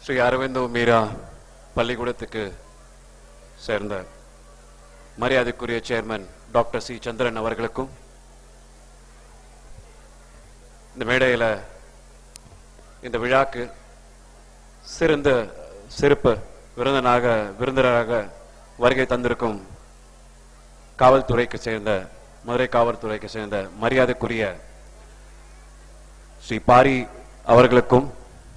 ஸ்ரீ அரவிந்தோ மீரா பள்ளிக்கூடத்துக்கு சேர்ந்த மரியாதைக்குரிய சேர்மன் டாக்டர் சி சந்திரன் அவர்களுக்கும் இந்த மேடையில் இந்த விழாக்கு சிறந்த சிறப்பு விருந்தனாக விருந்தினராக வருகை தந்திருக்கும் காவல்துறைக்கு சேர்ந்த மதுரை காவல்துறைக்கு சேர்ந்த மரியாதைக்குரிய ஸ்ரீ பாரி அவர்களுக்கும்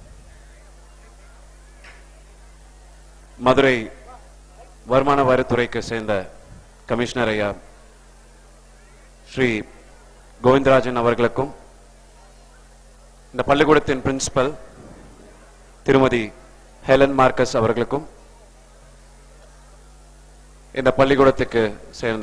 மதுரை வருமான வரித்துறைக்கு சேர்ந்த கமிஷனர் ஐயா ஸ்ரீ கோவிந்தராஜன் அவர்களுக்கும் இந்த பள்ளிக்கூடத்தின் பிரின்சிபல் திருமதி ஹெலன் மார்க்கஸ் அவர்களுக்கும் இந்த பள்ளிக்கூடத்துக்கு சேர்ந்த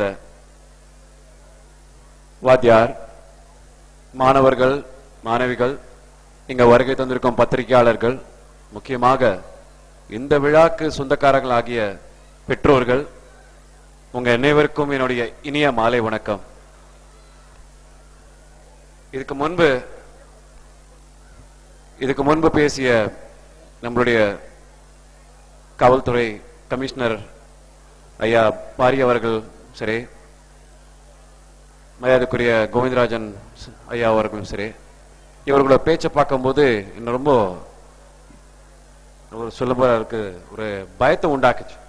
வாத்தியார் மாணவர்கள் மாணவிகள் இங்க வருகை தந்திருக்கும் பத்திரிகையாளர்கள் முக்கியமாக இந்த விழாக்கு சொந்தக்காரர்கள் ஆகிய பெற்றோர்கள் உங்க அனைவருக்கும் என்னுடைய இனிய மாலை வணக்கம் இதுக்கு முன்பு இதுக்கு முன்பு பேசிய நம்மளுடைய காவல்துறை கமிஷனர் ஐயா பாரி அவர்கள் சரி மரியாதைக்குரிய கோவிந்தராஜன் ஐயா அவர்களும் சரி இவர்களோட பேச்சை பார்க்கும்போது இன்னும் ரொம்ப ஒரு சுலபா இருக்கு ஒரு பயத்தை உண்டாக்குச்சு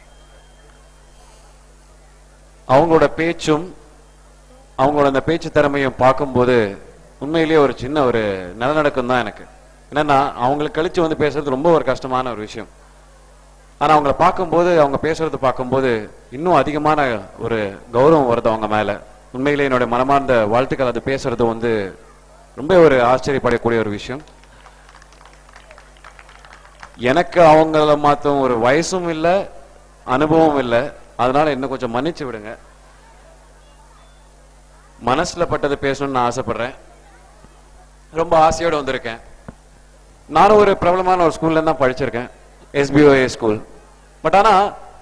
அவங்களோட பேச்சும் அவங்களோட அந்த பேச்சு திறமையும் பார்க்கும்போது உண்மையிலேயே ஒரு சின்ன ஒரு நிலநடுக்கம் தான் எனக்கு என்னன்னா அவங்களுக்கு கழிச்சு வந்து பேசுறது ரொம்ப ஒரு கஷ்டமான ஒரு விஷயம் ஆனா அவங்கள பார்க்கும்போது அவங்க பேசுறது பார்க்கும்போது இன்னும் அதிகமான ஒரு கௌரவம் வருது அவங்க மேல உண்மையிலே என்னோட மனமார்ந்த வாழ்த்துக்கள் அது பேசுறது வந்து ரொம்ப ஒரு ஆச்சரியப்படக்கூடிய ஒரு விஷயம் எனக்கு அவங்கள மாத்தும் ஒரு வயசும் இல்லை அனுபவம் இல்லை அதனால இன்னும் கொஞ்சம் மன்னிச்சு விடுங்க மனசுல பட்டது பேசணும்னு நான் ஆசைப்படுறேன் ரொம்ப ஆசையோட வந்திருக்கேன் நானும் ஒரு பிரபலமான ஒரு ஸ்கூல்ல தான் படிச்சிருக்கேன் எஸ்பிஓஏ ஸ்கூல் பட் ஆனா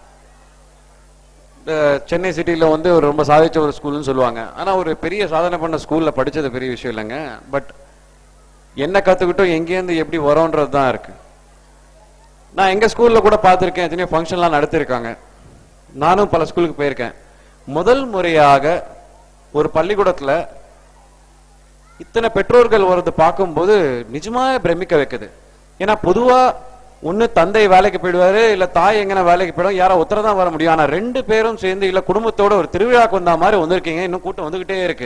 இந்த சென்னை சிட்டில வந்து ஒரு ரொம்ப சாதிச்ச ஒரு ஸ்கூல்னு சொல்லுவாங்க ஆனா ஒரு பெரிய சாதனை பண்ண ஸ்கூல்ல படிச்சது பெரிய விஷயம் இல்லைங்க பட் என்ன கத்துக்கிட்டோம் எங்கேருந்து எப்படி வரோன்றது தான் இருக்கு நான் எங்க ஸ்கூல்ல கூட பார்த்திருக்கேன் எத்தனையோ ஃபங்க்ஷன்லாம் நடத்திருக்காங்க நானும் பல ஸ்கூலுக்கு போயிருக்கேன் முதல் முறையாக ஒரு பள்ளிக்கூடத்துல இத்தனை பெற்றோர்கள் வரது பார்க்கும்போது நிஜமா பிரமிக்க வைக்குது ஏன்னா பொதுவா ஒண்ணு தந்தை வேலைக்கு போயிடுவாரு இல்ல தாய் எங்கன வேலைக்கு போயிடும் யாரோ ஒருத்தர் தான் வர முடியும் ஆனா ரெண்டு பேரும் சேர்ந்து இல்ல குடும்பத்தோட ஒரு திருவிழாக்கு வந்த மாதிரி வந்திருக்கீங்க இன்னும் கூட்டம் வந்துகிட்டே இருக்கு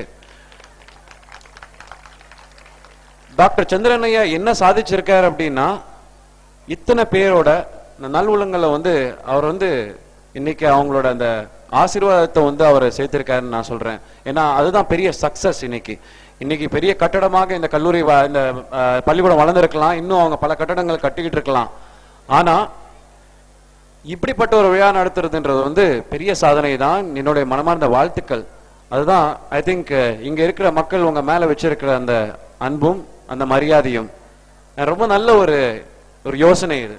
டாக்டர் சந்திரன் ஐயா என்ன சாதிச்சிருக்காரு அப்படின்னா இத்தனை பேரோட இந்த நல்வுலங்களை வந்து அவர் வந்து இன்னைக்கு அவங்களோட அந்த ஆசீர்வாதத்தை வந்து அவர் சேர்த்திருக்காருன்னு நான் சொல்றேன் ஏன்னா அதுதான் பெரிய சக்சஸ் இன்னைக்கு இன்னைக்கு பெரிய கட்டடமாக இந்த கல்லூரி வ- இந்த அஹ், பள்ளிக்கூடம் வளர்ந்துருக்கலாம் இன்னும் அவங்க பல கட்டடங்கள் கட்டிக்கிட்டு இருக்கலாம் ஆனா இப்படிப்பட்ட ஒரு விழா நடத்துறதுன்றது வந்து பெரிய சாதனை தான் என்னுடைய மனமார்ந்த வாழ்த்துக்கள் அதுதான் ஐ திங்க் இங்க இருக்கிற மக்கள் உங்க மேல வச்சிருக்கிற அந்த அன்பும் அந்த மரியாதையும் அஹ், ரொம்ப நல்ல ஒரு ஒரு யோசனை இது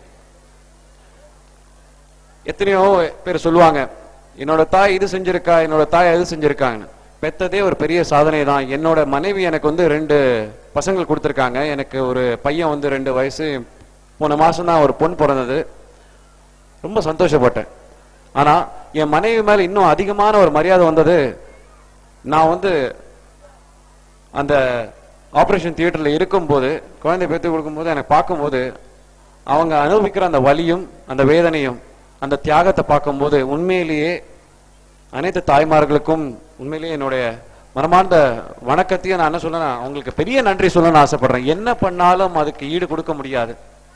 எத்தனையோ பேர் சொல்லுவாங்க என்னோட தாய் இது செஞ்சிருக்கா என்னோட தாய் அது செஞ்சிருக்காங்கன்னு பெத்ததே ஒரு பெரிய சாதனை தான் என்னோட மனைவி எனக்கு வந்து ரெண்டு பசங்கள் கொடுத்துருக்காங்க எனக்கு ஒரு பையன் வந்து ரெண்டு வயசு போன மாசம் தான் ஒரு பொன் பிறந்தது ரொம்ப சந்தோஷப்பட்டேன் ஆனா என் மனைவி மேல இன்னும் அதிகமான ஒரு மரியாதை வந்தது நான் வந்து அந்த ஆபரேஷன் தியேட்டர்ல இருக்கும்போது குழந்தை பெற்று கொடுக்கும்போது எனக்கு பார்க்கும்போது அவங்க அனுபவிக்கிற அந்த வலியும் அந்த வேதனையும் அந்த தியாகத்தை பார்க்கும்போது உண்மையிலேயே அனைத்து தாய்மார்களுக்கும் உண்மையிலேயே என்னுடைய மனமார்ந்த வணக்கத்தையும் நான் என்ன சொல்ல அவங்களுக்கு பெரிய நன்றி சொல்லணும்னு ஆசைப்படுறேன் என்ன பண்ணாலும் அதுக்கு ஈடு கொடுக்க முடியாது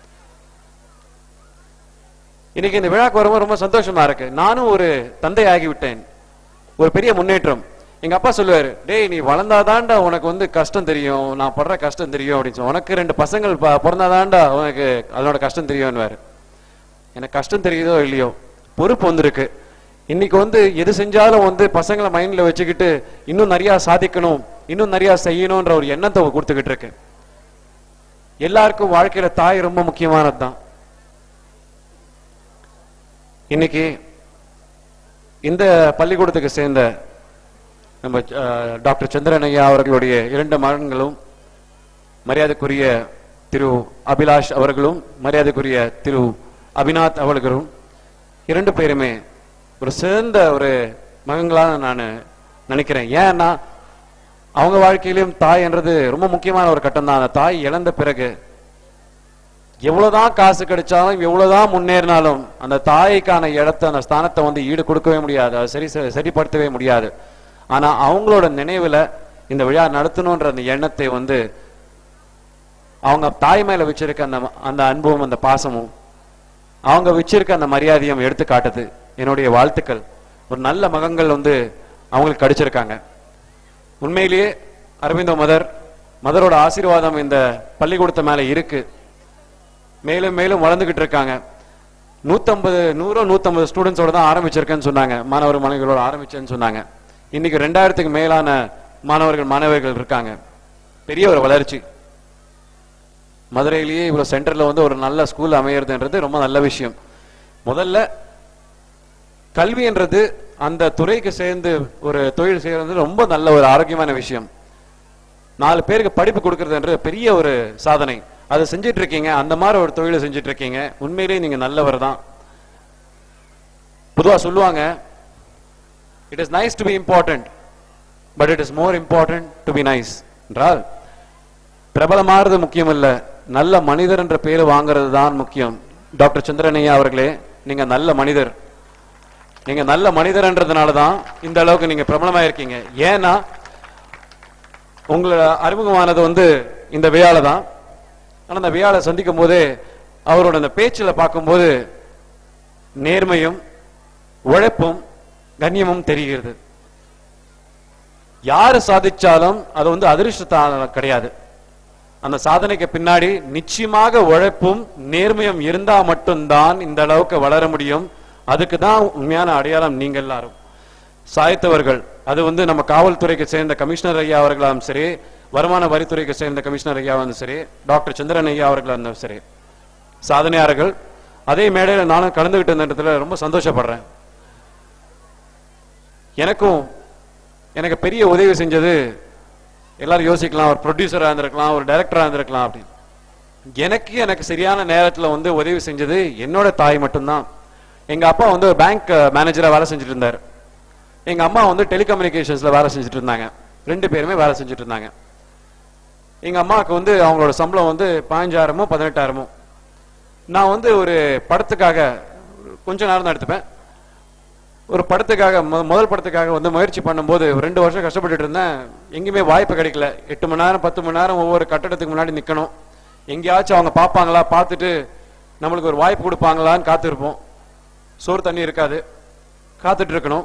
இன்னைக்கு இந்த விழாக்கு வரும்போது ரொம்ப சந்தோஷமா இருக்கு நானும் ஒரு தந்தை ஆகிவிட்டேன் ஒரு பெரிய முன்னேற்றம் எங்க அப்பா சொல்லுவாரு டேய் நீ வளர்ந்தாதான்டா உனக்கு வந்து கஷ்டம் தெரியும் நான் படுற கஷ்டம் தெரியும் அப்படின்னு சொல்லி உனக்கு ரெண்டு பசங்கள் ப- பிறந்தாதான்டா உனக்கு அதனோட கஷ்டம் தெரியும்னுவாரு எனக்கு கஷ்டம் தெரியுதோ இல்லையோ பொறுப்பு வந்திருக்கு இன்னைக்கு வந்து எது செஞ்சாலும் வந்து பசங்களை மைண்ட்ல வச்சுக்கிட்டு இன்னும் நிறைய சாதிக்கணும் இன்னும் நிறைய செய்யணும்ன்ற ஒரு எண்ணத்தை கொடுத்துக்கிட்டு இருக்கு எல்லாருக்கும் வாழ்க்கையில தாய் ரொம்ப முக்கியமானது தான் இன்னைக்கு இந்த பள்ளிக்கூடத்துக்கு சேர்ந்த நம்ம அஹ், டாக்டர் சந்திரன் ஐயா அவர்களுடைய இரண்டு மகன்களும் மரியாதைக்குரிய திரு அபிலாஷ் அவர்களும் மரியாதைக்குரிய திரு அபிநாத் அவர்களும் இரண்டு பேருமே ஒரு சிறந்த ஒரு மகங்களா நான் நினைக்கிறேன் ஏன்னா அவங்க வாழ்க்கையிலும் தாய் என்றது ரொம்ப முக்கியமான ஒரு கட்டம் தான் அந்த தாய் இழந்த பிறகு எவ்வளவுதான் காசு கிடைச்சாலும் எவ்வளவுதான் முன்னேறினாலும் அந்த தாய்க்கான இடத்தை அந்த ஸ்தானத்தை வந்து ஈடு கொடுக்கவே முடியாது அதை சரி சரி- சரிப்படுத்தவே முடியாது ஆனா அவங்களோட நினைவுல இந்த விழா நடத்தணுன்ற அந்த எண்ணத்தை வந்து அவங்க தாய் மேல வச்சிருக்க அந்த அந்த அன்பும் அந்த பாசமும் அவங்க வச்சிருக்க அந்த மரியாதையும் எடுத்து காட்டுது என்னுடைய வாழ்த்துக்கள் ஒரு நல்ல மகங்கள் வந்து அவங்களுக்கு கிடைச்சிருக்காங்க உண்மையிலேயே அரவிந்தோ மதர் மதரோட ஆசீர்வாதம் இந்த பள்ளிக்கூடத்து மேல இருக்கு மேலும் மேலும் வளர்ந்துகிட்டு இருக்காங்க நூத்தம்பது நூறோ நூத்தம்பது ஸ்டூடெண்ட்ஸோட தான் ஆரம்பிச்சிருக்கேன்னு சொன்னாங்க மாணவர் மாணவிகளோட ஆரம்பிச்சேன்னு சொன்னாங்க இன்னைக்கு ரெண்டாயிரத்துக்கு மேலான மாணவர்கள் மாணவர்கள் இருக்காங்க பெரிய ஒரு வளர்ச்சி மதுரையிலேயே இவ்வளவு சென்டர்ல வந்து ஒரு நல்ல ஸ்கூல் அமையறதுன்றது ரொம்ப நல்ல விஷயம் முதல்ல கல்வின்றது அந்த துறைக்கு சேர்ந்து ஒரு தொழில் செய்யறது ரொம்ப நல்ல ஒரு ஆரோக்கியமான விஷயம் நாலு பேருக்கு படிப்பு கொடுக்கறதுன்றது பெரிய ஒரு சாதனை அதை செஞ்சுட்டு இருக்கீங்க அந்த மாதிரி ஒரு தொழிலை செஞ்சுட்டு இருக்கீங்க உண்மையிலேயே நீங்க நல்லவர் தான் பொதுவா சொல்லுவாங்க it is nice to be important but it is more important to be nice என்றால் பிரபலமாறது முக்கியம் இல்ல நல்ல மனிதர் என்ற பேரு வாங்குறது தான் முக்கியம் டாக்டர் சந்திரனையா அவர்களே நீங்க நல்ல மனிதர் நீங்க நல்ல மனிதர்ன்றதுனால தான் இந்த அளவுக்கு நீங்க பிரபலமா இருக்கீங்க ஏன்னா உங்களை அறிமுகமானது வந்து இந்த விழால தான் ஆனா அந்த விழால சந்திக்கும் போதே அவரோட அந்த பேச்சுல பார்க்கும்போது நேர்மையும் உழைப்பும் கண்ணியமும் தெரிகிறது யாரு சாதிச்சாலும் அது வந்து அதிர்ஷ்டத்தால கிடையாது அந்த சாதனைக்கு பின்னாடி நிச்சயமாக உழைப்பும் நேர்மையும் இருந்தா மட்டும்தான் இந்த அளவுக்கு வளர முடியும் அதுக்கு தான் உண்மையான அடையாளம் நீங்க எல்லாரும் சாய்த்தவர்கள் அது வந்து நம்ம காவல்துறைக்கு சேர்ந்த கமிஷனர் ஐயா அவர்களாலும் சரி வருமான வரித்துறைக்கு சேர்ந்த கமிஷனர் ஐயாவும் சரி டாக்டர் சந்திரன் ஐயா அவர்களா இருந்தாலும் சரி சாதனையாளர்கள் அதே மேடையில நானும் கலந்துகிட்டு இருந்த இடத்துல ரொம்ப சந்தோஷப்படுறேன் எனக்கும் எனக்கு பெரிய உதவி செஞ்சது எல்லாரும் யோசிக்கலாம் ஒரு ப்ரொடியூசரா இருந்திருக்கலாம் ஒரு டைரக்டரா இருந்திருக்கலாம் அப்படின்னு எனக்கு எனக்கு சரியான நேரத்துல வந்து உதவி செஞ்சது என்னோட தாய் மட்டும்தான் எங்க அப்பா வந்து ஒரு பேங்க் மேனேஜரா வேலை செஞ்சுட்டு இருந்தார் எங்க அம்மா வந்து டெலிகம்யூனிகேஷன்ஸ்ல வேலை செஞ்சுட்டு இருந்தாங்க ரெண்டு பேருமே வேலை செஞ்சுட்டு இருந்தாங்க எங்க அம்மாவுக்கு வந்து அவங்களோட சம்பளம் வந்து பதினஞ்சாயிரமோ பதினெட்டாயிரமோ நான் வந்து ஒரு படத்துக்காக கொஞ்ச நேரம் தான் எடுத்துப்பேன் ஒரு படத்துக்காக மு- முதல் படத்துக்காக வந்து முயற்சி பண்ணும்போது ஒரு ரெண்டு வருஷம் கஷ்டப்பட்டுட்டு இருந்தேன் எங்கேயுமே வாய்ப்பு கிடைக்கல எட்டு மணி நேரம் பத்து மணி நேரம் ஒவ்வொரு கட்டடத்துக்கு முன்னாடி நிக்கணும் எங்கேயாச்சும் அவங்க பார்ப்பாங்களா பார்த்துட்டு நம்மளுக்கு ஒரு வாய்ப்பு கொடுப்பாங்களான்னு காத்திருப்போம் சோறு தண்ணி இருக்காது காத்துட்டு இருக்கணும்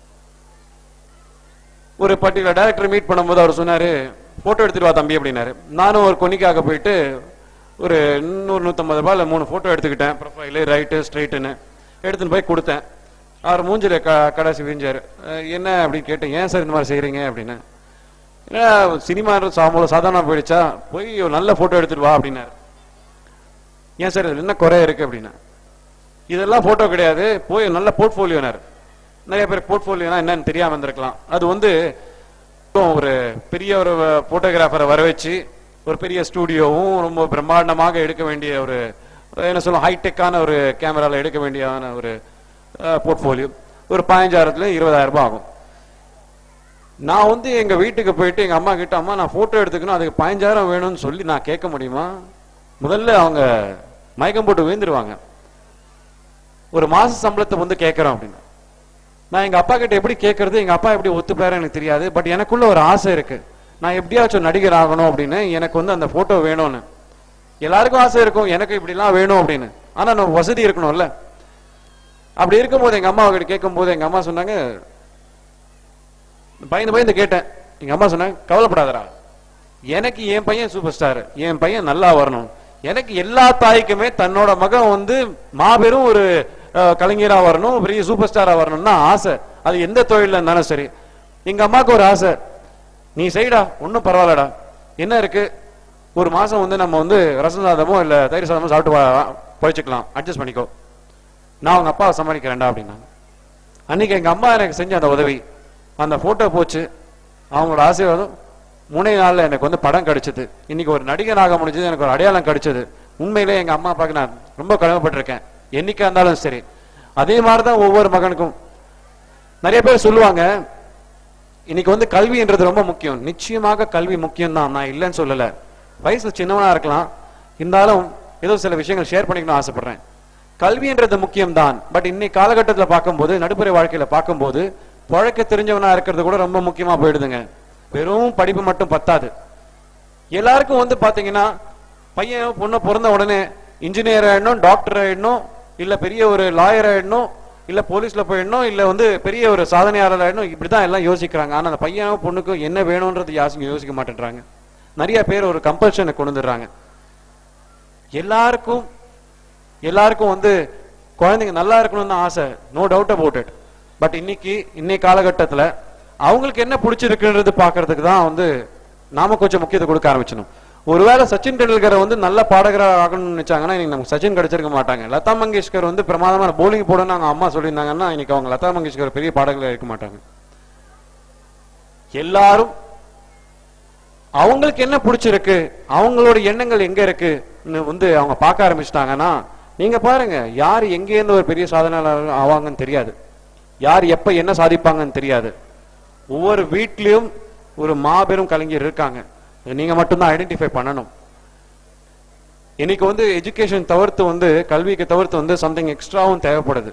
ஒரு பர்டிகுலர் டைரக்டர் மீட் பண்ணும்போது அவர் சொன்னாரு போட்டோ எடுத்துட்டு வா தம்பி அப்படின்னாரு நானும் ஒரு கொனிக்காக போயிட்டு ஒரு நூறு நூத்தம்பது ரூபாயில மூணு போட்டோ எடுத்துக்கிட்டேன் ப்ரொஃபைலு ரைட்டு ஸ்ட்ரைட்டுன்னு எடுத்துன்னு போய் கொடுத்தேன் அவர் மூஞ்சில க கடைசி விரிஞ்சாரு அஹ் என்ன அப்படின்னு கேட்டேன் ஏன் சார் இந்த மாதிரி செய்றீங்க அப்படின்னு ஏன்னா சினிமா சாமூல சாதாரணமா போயிடுச்சா போய் ஒரு நல்ல போட்டோ எடுத்துட்டு வா அப்படின்னாரு ஏன் சார் இதுல என்ன குறை இருக்கு அப்படின்னா இதெல்லாம் போட்டோ கிடையாது போய் நல்ல போர்ட்ஃபோலியோனார் நிறைய பேர் போர்ட்ஃபோலியோனா என்னன்னு தெரியாம இருந்திருக்கலாம் அது வந்து ஒரு பெரிய ஒரு போட்டோகிராஃபரை வர வச்சு ஒரு பெரிய ஸ்டூடியோவும் ரொம்ப பிரம்மாண்டமாக எடுக்க வேண்டிய ஒரு என்ன சொல்லும் ஹைடெக்கான ஒரு கேமரால எடுக்க வேண்டியதான ஒரு போர்ட்ஃபோலியோ ஒரு பதினஞ்சாயிரத்துல இருபதாயிரம் ரூபாய் ஆகும் நான் வந்து எங்க வீட்டுக்கு போயிட்டு எங்க அம்மா கிட்ட அம்மா நான் போட்டோ எடுத்துக்கணும் அதுக்கு பதினஞ்சாயிரம் வேணும்னு சொல்லி நான் கேட்க முடியுமா முதல்ல அவங்க மயக்கம் போட்டு விழுந்துருவாங்க ஒரு மாச சம்பளத்தை வந்து கேட்கறோம் அப்படின்னு நான் எங்க அப்பா கிட்ட எப்படி கேட்கறது எங்க அப்பா எப்படி ஒத்துப்பாரு எனக்கு தெரியாது பட் எனக்குள்ள ஒரு ஆசை இருக்கு நான் எப்படியாச்சும் நடிகர் ஆகணும் அப்படின்னு எனக்கு வந்து அந்த போட்டோ வேணும்னு எல்லாருக்கும் ஆசை இருக்கும் எனக்கு இப்படிலாம் வேணும் அப்படின்னு ஆனா நம்ம வசதி இருக்கணும்ல அப்படி இருக்கும்போது எங்க அம்மா கிட்ட கேட்கும்போது எங்க அம்மா சொன்னாங்க பயந்து பயந்து கேட்டேன் எங்க அம்மா சொன்னாங்க கவலைப்படாதடா எனக்கு என் பையன் சூப்பர் ஸ்டார் என் பையன் நல்லா வரணும் எனக்கு எல்லா தாய்க்குமே தன்னோட மகன் வந்து மாபெரும் ஒரு அஹ், கலைஞரா வரணும் பெரிய சூப்பர் ஸ்டாரா வரணும்னா ஆசை அது எந்த தொழில இருந்தாலும் சரி எங்க அம்மாவுக்கு ஒரு ஆசை நீ செய்டா ஒன்றும் பரவாயில்லடா என்ன இருக்கு ஒரு மாசம் வந்து நம்ம வந்து ரசம் சாதமோ இல்ல தயிர் சாதமோ சாப்பிட்டு வா- பொழைச்சுக்கலாம் அட்ஜஸ்ட் பண்ணிக்கோ நான் அவங்க அப்பாவை சமாளிக்கிறேன்டா அப்படின்னாங்க அன்னைக்கு எங்க அம்மா எனக்கு செஞ்ச அந்த உதவி அந்த போட்டோ போச்சு அவங்களோட ஆசீர்வாதம் மூணே நாள்ல எனக்கு வந்து படம் கிடைச்சது இன்னைக்கு ஒரு நடிகனாக முடிஞ்சது எனக்கு ஒரு அடையாளம் கிடைச்சது உண்மையிலே எங்க அம்மா அப்பாவுக்கு நான் ரொம்ப கடமைப்பட்டிருக்கேன் என்னைக்கா இருந்தாலும் சரி அதே மாதிரிதான் ஒவ்வொரு மகனுக்கும் நிறைய பேர் சொல்லுவாங்க இன்னைக்கு வந்து கல்வின்றது ரொம்ப முக்கியம் நிச்சயமாக கல்வி முக்கியம் தான் நான் இல்லைன்னு சொல்லல வயசுல சின்னவனா இருக்கலாம் இருந்தாலும் ஏதோ சில விஷயங்கள் ஷேர் பண்ணிக்கணும்னு ஆசைப்படுறேன் கல்வின்றது முக்கியம் தான் பட் இன்னைக்கு காலகட்டத்துல பார்க்கும்போது நடுப்புற வாழ்க்கையில பார்க்கும்போது பழக்க தெரிஞ்சவனா இருக்கிறது கூட ரொம்ப முக்கியமா போயிடுதுங்க வெறும் படிப்பு மட்டும் பத்தாது எல்லாருக்கும் வந்து பாத்தீங்கன்னா பையன் பொண்ணு பிறந்த உடனே இன்ஜினியர் ஆயிடணும் டாக்டர் ஆயிடணும் இல்ல பெரிய ஒரு லாயர் ஆயிடணும் இல்ல போலீஸ்ல போயிடணும் இல்ல வந்து பெரிய ஒரு சாதனையாளர் ஆயிடணும் இப்படிதான் எல்லாம் யோசிக்கிறாங்க ஆனா அந்த பையனும் பொண்ணுக்கும் என்ன வேணும்ன்றது யாரும் யோசிக்க மாட்டேன்றாங்க நிறைய பேர் ஒரு கம்பல்ஷனை கொண்டு வந்துடுறாங்க எல்லாருக்கும் எல்லாருக்கும் வந்து குழந்தைங்க நல்லா இருக்கணும்னு தான் ஆசை no doubt about it but இன்னைக்கு இன்னைக்கு காலகட்டத்துல அவங்களுக்கு என்ன பிடிச்சிருக்குன்றது பாக்குறதுக்கு தான் வந்து நாம கொஞ்சம் முக்கியத்துவம் கொடுக்க ஆரம்பிச்சணும் ஒருவேளை சச்சின் டெண்டுல்கரை வந்து நல்ல பாடகராக ஆகணும்னு நினைச்சாங்கன்னா இன்னைக்கு நமக்கு சச்சின் கிடைச்சிருக்க மாட்டாங்க லதா மங்கேஷ்கர் வந்து பிரமாதமான போலிங் போடணும்னு அவங்க அம்மா சொல்லியிருந்தாங்கன்னா இன்னைக்கு அவங்க லதா மங்கேஷ்கர் பெரிய பாடகர்களா இருக்க மாட்டாங்க எல்லாரும் அவங்களுக்கு என்ன பிடிச்சிருக்கு அவங்களோட எண்ணங்கள் எங்க இருக்குன்னு வந்து அவங்க பார்க்க ஆரம்பிச்சிட்டாங்கன்னா நீங்க பாருங்க யார் எங்கேருந்து ஒரு பெரிய சாதனையாளர் ஆவாங்கன்னு தெரியாது யார் எப்ப என்ன சாதிப்பாங்கன்னு தெரியாது ஒவ்வொரு வீட்லயும் ஒரு மாபெரும் கலைஞர் இருக்காங்க நீங்க மட்டும்தான் ஐடென்டிஃபை பண்ணணும் இன்னைக்கு வந்து எஜுகேஷன் தவிர்த்து வந்து கல்விக்கு தவிர்த்து வந்து சம்திங் எக்ஸ்ட்ராவும் தேவைப்படுது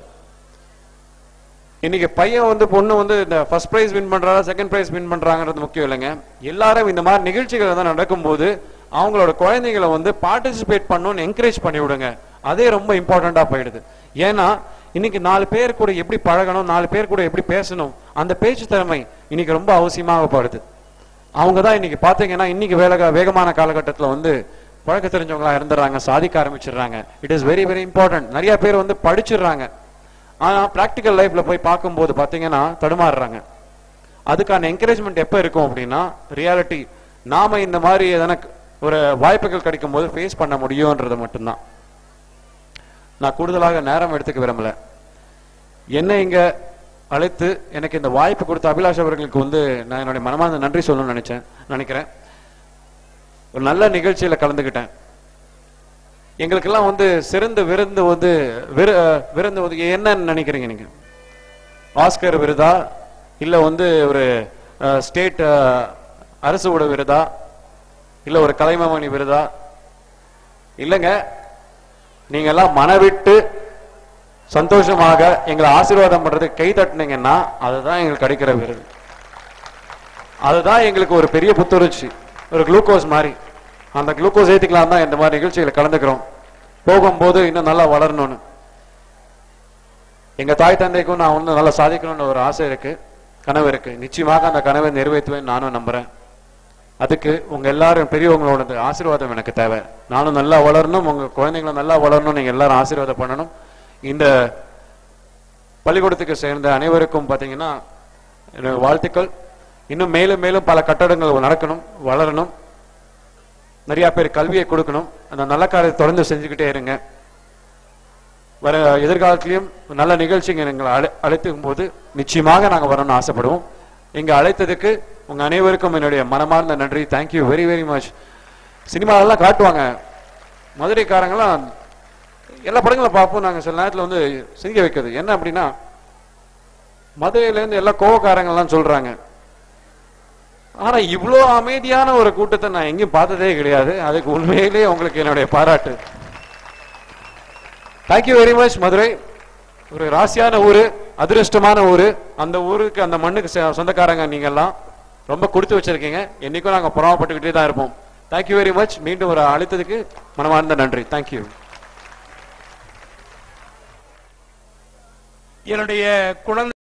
இன்னைக்கு பையன் வந்து பொண்ணு வந்து இந்த ஃபர்ஸ்ட் பிரைஸ் வின் பண்றாரா செகண்ட் பிரைஸ் வின் பண்றாங்கன்றது முக்கியம் இல்லைங்க எல்லாரும் இந்த மாதிரி நிகழ்ச்சிகள் தான் நடக்கும்போது அவங்களோட குழந்தைகளை வந்து பார்ட்டிசிபேட் பண்ணணும்னு என்கரேஜ் பண்ணி விடுங்க அதே ரொம்ப இம்பார்ட்டண்டா போயிடுது ஏன்னா இன்னைக்கு நாலு பேர் கூட எப்படி பழகணும் நாலு பேர் கூட எப்படி பேசணும் அந்த பேச்சு திறமை இன்னைக்கு ரொம்ப அவசியமாகப்படுது அவங்க தான் இன்னைக்கு பாத்தீங்கன்னா இன்னைக்கு வேக வேகமான காலகட்டத்துல வந்து பழக்க தெரிஞ்சவங்களா இருந்துடுறாங்க சாதிக்க ஆரம்பிச்சிடுறாங்க it is very very important நிறைய பேர் வந்து படிச்சிடுறாங்க ஆனா பிராக்டிக்கல் லைஃப்ல போய் பார்க்கும்போது பாத்தீங்கன்னா தடுமாறுறாங்க அதுக்கான என்கரேஜ்மெண்ட் எப்ப இருக்கும் அப்படின்னா ரியாலிட்டி நாம இந்த மாதிரி எதனா ஒரு வாய்ப்புகள் கிடைக்கும் போது ஃபேஸ் பண்ண முடியும்ன்றது மட்டும்தான் நான் கூடுதலாக நேரம் எடுத்துக்க விரும்பல என்ன இங்க அழைத்து எனக்கு இந்த வாய்ப்பு கொடுத்த அபிலாஷ் அவர்களுக்கு வந்து நான் என்னுடைய மனமார்ந்த நன்றி சொல்லணும்னு நினைச்சேன் நினைக்கிறேன் ஒரு நல்ல நிகழ்ச்சியில கலந்துக்கிட்டேன் எங்களுக்கெல்லாம் வந்து சிறந்த விருந்து வந்து விரு அஹ் விருந்து வந்து என்னன்னு நினைக்கிறீங்க நீங்க ஆஸ்கர் விருதா இல்ல வந்து ஒரு ஸ்டேட் அரசு விட விருதா இல்ல ஒரு கலைமாமணி விருதா இல்லைங்க நீங்க எல்லாம் மனவிட்டு சந்தோஷமாக எங்களை ஆசீர்வாதம் பண்றதுக்கு கை தட்டுனீங்கன்னா அதுதான் எங்களுக்கு கிடைக்கிற விருது அதுதான் எங்களுக்கு ஒரு பெரிய புத்துணர்ச்சி ஒரு குளுக்கோஸ் மாதிரி அந்த குளுக்கோஸ் ஏத்திக்கலாம் தான் இந்த மாதிரி நிகழ்ச்சிகளை கலந்துக்கிறோம் போகும்போது இன்னும் நல்லா வளரணும்னு எங்க தாய் தந்தைக்கும் நான் வந்து நல்லா சாதிக்கணும்னு ஒரு ஆசை இருக்கு கனவு இருக்கு நிச்சயமாக அந்த கனவை நிறைவேற்றுவேன் நானும் நம்புறேன் அதுக்கு உங்க எல்லாரும் பெரியவங்களோட ஆசீர்வாதம் எனக்கு தேவை நானும் நல்லா வளரணும் உங்க குழந்தைங்களும் நல்லா வளரணும் நீங்க எல்லாரும் ஆசீர்வாதம் பண்ணணும் இந்த பள்ளிக்கூடத்துக்கு சேர்ந்த அனைவருக்கும் பாத்தீங்கன்னா என்னோட வாழ்த்துக்கள் இன்னும் மேலும் மேலும் பல கட்டடங்கள் நடக்கணும் வளரணும் நிறைய பேர் கல்வியை கொடுக்கணும் அந்த நல்ல காரியத்தை தொடர்ந்து செஞ்சுக்கிட்டே இருங்க வர எதிர்காலத்திலையும் நல்ல நிகழ்ச்சிங்க எங்களை அழை அழைத்துக்கும் போது நிச்சயமாக நாங்க வரணும்னு ஆசைப்படுவோம் இங்க அழைத்ததுக்கு உங்க அனைவருக்கும் என்னுடைய மனமார்ந்த நன்றி தேங்க்யூ வெரி வெரி மச் சினிமாலெல்லாம் காட்டுவாங்க மதுரைக்காரங்களாம் எல்லா படங்களும் பார்ப்போம் நாங்க சில நேரத்துல வந்து சிரிக்க வைக்கிறது என்ன அப்படின்னா மதுரையில இருந்து எல்லா கோவக்காரங்கள்லாம் சொல்றாங்க ஆனா இவ்வளோ அமைதியான ஒரு கூட்டத்தை நான் எங்கேயும் பார்த்ததே கிடையாது அதுக்கு உண்மையிலேயே உங்களுக்கு என்னுடைய பாராட்டு தேங்க்யூ வெரி மச் மதுரை ஒரு ராசியான ஊரு அதிர்ஷ்டமான ஊரு அந்த ஊருக்கு அந்த மண்ணுக்கு சொ- சொந்தக்காரங்க நீங்க எல்லாம் ரொம்ப கொடுத்து வச்சிருக்கீங்க என்னைக்கும் நாங்க புறமப்பட்டுக்கிட்டே தான் இருப்போம் தேங்க்யூ வெரி மச் மீண்டும் ஒரு அழைத்ததுக்கு மனமார்ந்த நன்றி தேங்க்யூ என்னுடைய குழந்தை